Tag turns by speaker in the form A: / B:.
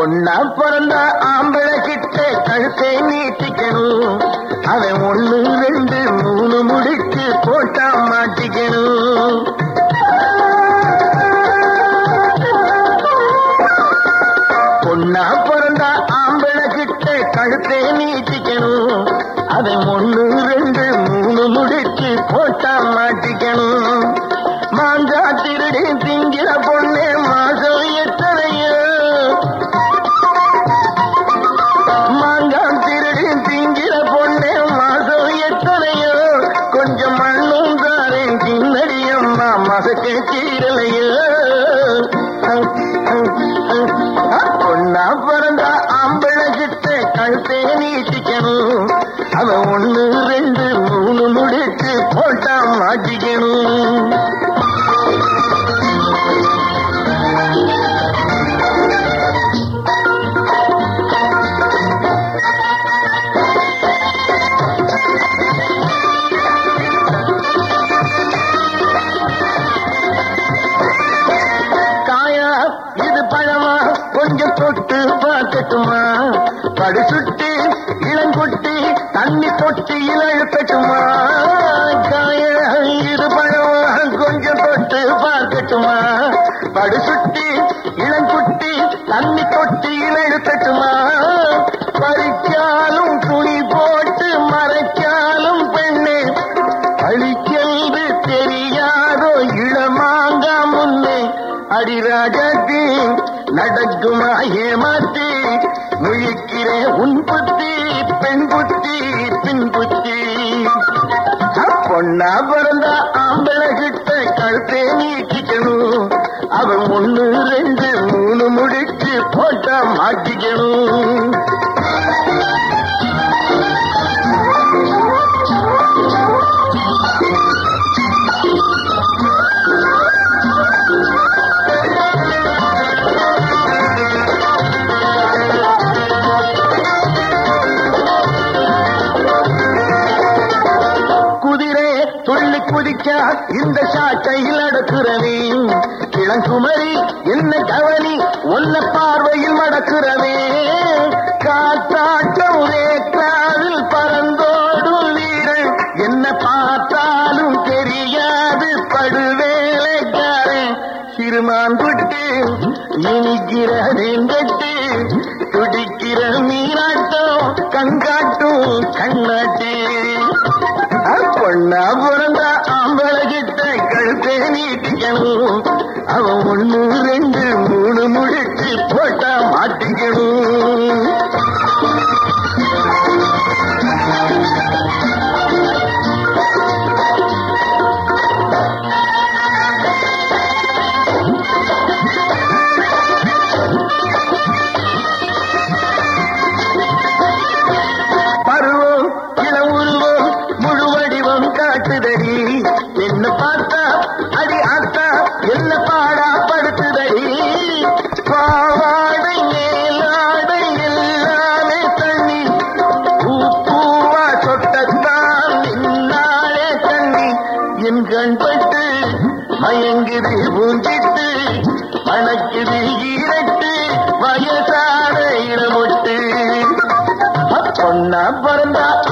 A: பொண்ணா பிறந்த ஆம்பளை கிட்ட கழுத்தை நீட்டிக்கணும் அவன் ஒண்ணு ரெண்டு மூணு முடிச்சு போட்டா மாட்டிக்கணும் பொண்ணா பிறந்த ஆம்பளை கிட்ட கழுத்தை நீட்டிக்கணும் அவன் ஒண்ணு ரெண்டு மூணு முடிச்சு போட்டா மாட்டிக்கணும் மாங்கா திருடி திங்கிற பொண்ணே மாசம் எத்தனையோ மாங்காய் திருடி திங்கிற பொண்ணே மாசம் எத்தனையோ கொஞ்சம் மண்ணும் தாரேன் சின்னடியம்மா மசக்கே தீரலையோ பொண்ணா பிறந்த ஆம்பளை கிட்ட கழுத்தை நீட்டிக்கணும் அவன் ஒண்ணு ரெண்டு மூணு முடிச்சு போட்டா மாட்டிக்கணும் காயா இது பழமா கொஞ்சம் தொட்டு பார்க்கட்டுமா படு சுட்டி இளங்குட்டி தண்ணி தொட்டியில் அழுத்தட்டுமா காயா இது பழமா கொஞ்சம் தொட்டு பார்க்கட்டுமா படு சுட்டி இளங்குட்டி தண்ணி தொட்டியில் அழுத்தட்டுமா பறிச்சாலும் துணி போட்டு மறைச்சாலும் பெண்ணே அழிக்கென்று தெரியாதோ இளமாங்கா முன்னே அடிராஜாத்தி நடக்குமா ஏமாத்தி முழிக்கிறே உன் புத்தி பெண் புத்தி பின் புத்தி பொண்ணா பிறந்தா ஆம்பளை கிட்ட கழுத்தே நீட்டிக்கணும் அவன் ஒண்ணு ரெண்டு மூணு முடிச்சு போட்டா மாட்டிக்கணும் குதிரை துள்ளி குதிச்சா இந்த சாட்டையில் அடக்குறவே இளங்குமரி என்ன கவனி ஒன்ன பார்வையில் மடக்குறவே காத்தாட்டம் ரேக்காவில் பறந்தோடும் வீரன் என்ன பார்த்தாலும் தெரியாது படுவேலைக்காரன் சிறுமான் குட்டு இனிக்கிறதேன் கட்டு துடிக்கிற மீனாட்டம் கண்காட்டும் கண்ணாட்டு பொண்ணா பிறந்த ஆம்பளை கிட்ட கழுத்தை நீட்டிக்கணும் அவன் ஒண்ணு ரெண்டு மூணு முடிச்சு போட்டா மாட்டிக்கணும் பருவம் இளம் உருவம் முழு வடிவம் காட்டுதடி என்ன பார்த்தா அடி ஆத்தா என்ன பாடா படுத்துதடி பாவாடை மேலாடை எல்லாமே தண்ணி பூ பூவா சொட்டத்தான் நின்னாலே தண்ணி என் கண் பட்டு மயங்குது பூஞ்சிட்டு மணக்குது ஈரட்டு வயசான இளமொட்டு பொண்ணா பிறந்தா